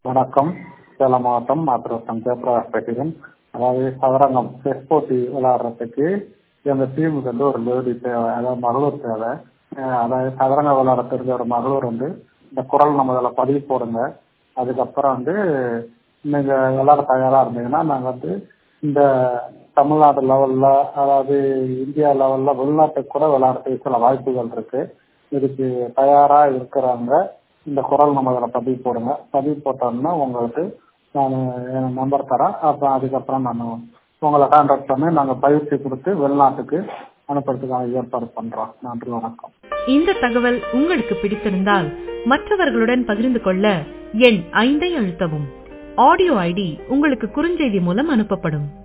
வணக்கம் சேலம் மாவட்டம் மாத்திரத்தம் ஜெயபிரகாஷ் பேசுகிறேன் அதாவது சதுரங்கம் செஸ் போட்டி விளையாடுறதுக்கு எங்கள் டீமுக்கு வந்து ஒரு லேடி தேவை அதாவது மகளிர் தேவை அஹ் அதாவது சதுரங்க விளையாட தெரிஞ்ச ஒரு மகளிர் வந்து இந்த குரல் நம்ம இதில் பதிவு போடுங்க அதுக்கப்புறம் வந்து நீங்கள் விளையாட தயாராக இருந்தீங்கன்னா நாங்கள் வந்து இந்த தமிழ்நாடு லெவலில் அதாவது இந்தியா லெவலில் வெளிநாட்டுக்கு கூட விளையாடுறதுக்கு சில வாய்ப்புகள் இருக்கு இதுக்கு தயாராக இருக்கிறவங்க இந்த குரல் நம்ம இதில் பதிவு போடுங்க பதிவு போட்டோம்னா உங்களுக்கு நான் என் நம்பர் தரேன் அப்புறம் அதுக்கப்புறம் நான் உங்களை கான்டாக்ட் பண்ணி நாங்கள் பயிற்சி கொடுத்து வெளிநாட்டுக்கு அனுப்புறதுக்கான ஏற்பாடு பண்ணுறோம் நன்றி வணக்கம் இந்த தகவல் உங்களுக்கு பிடித்திருந்தால் மற்றவர்களுடன் பகிர்ந்து கொள்ள எண் ஐந்தை அழுத்தவும் ஆடியோ ஐடி உங்களுக்கு குறுஞ்செய்தி மூலம் அனுப்பப்படும்